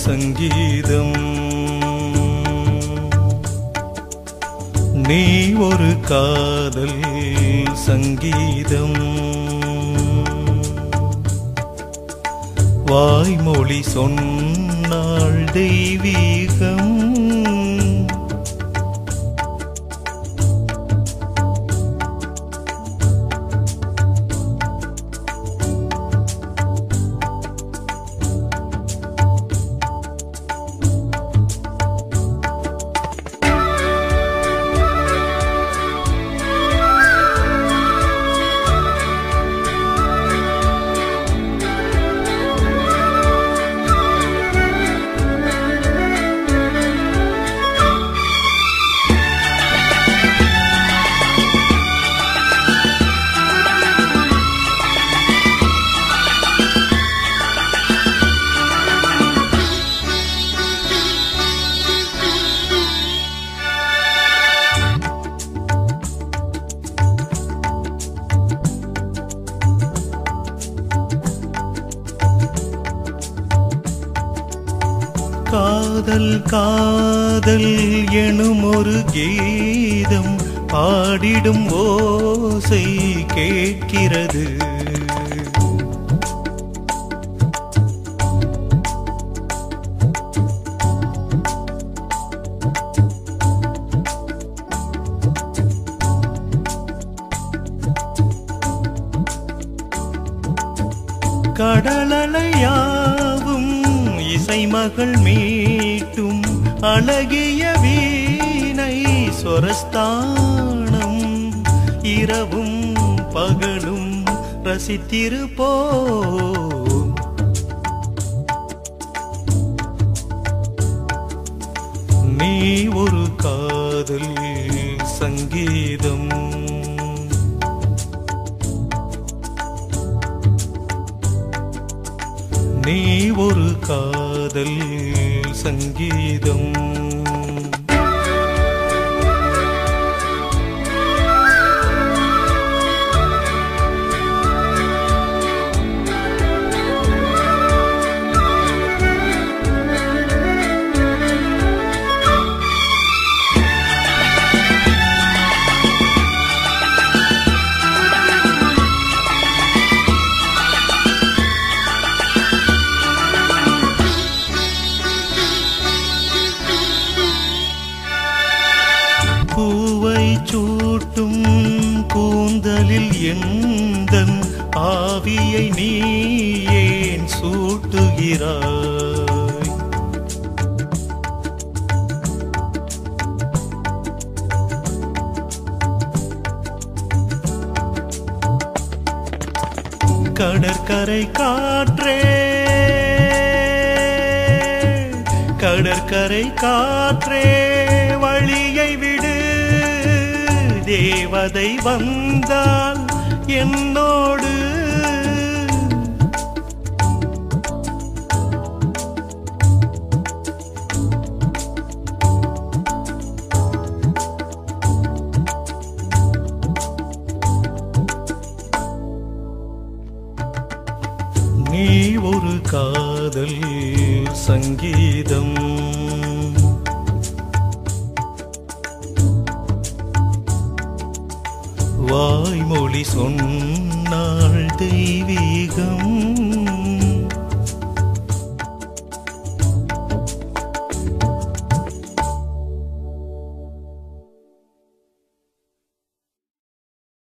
சங்கீதம் நீ ஒரு காதல் சங்கீதம் வாய்மொழி சொன்னாள் தெய்வீகம் காதல் காதல் எனும் ஒரு கீதம் பாடிடும் ஓசை கேட்கிறது கடலலையாவும் இசைமகள் மீட்டும் அழகிய வீணை சொரஸ்தானம் இரவும் பகலும் ரசித்திருப்போம் நீ ஒரு காதல் சங்கீதம் நீ ஒரு காதல் சங்கீதம் பூவை சூட்டும் கூந்தலில் எந்தன் ஆவியை நீ ஏன் சூட்டுகிறாய் கடற்கரை காற்றே கடற்கரை காற்றே வழியை விடு தேவதை வந்தால் என்னோடு நீ ஒரு காதல் சங்கீதம் வாய்மொழி சொன்னாள் தெய்வீகம்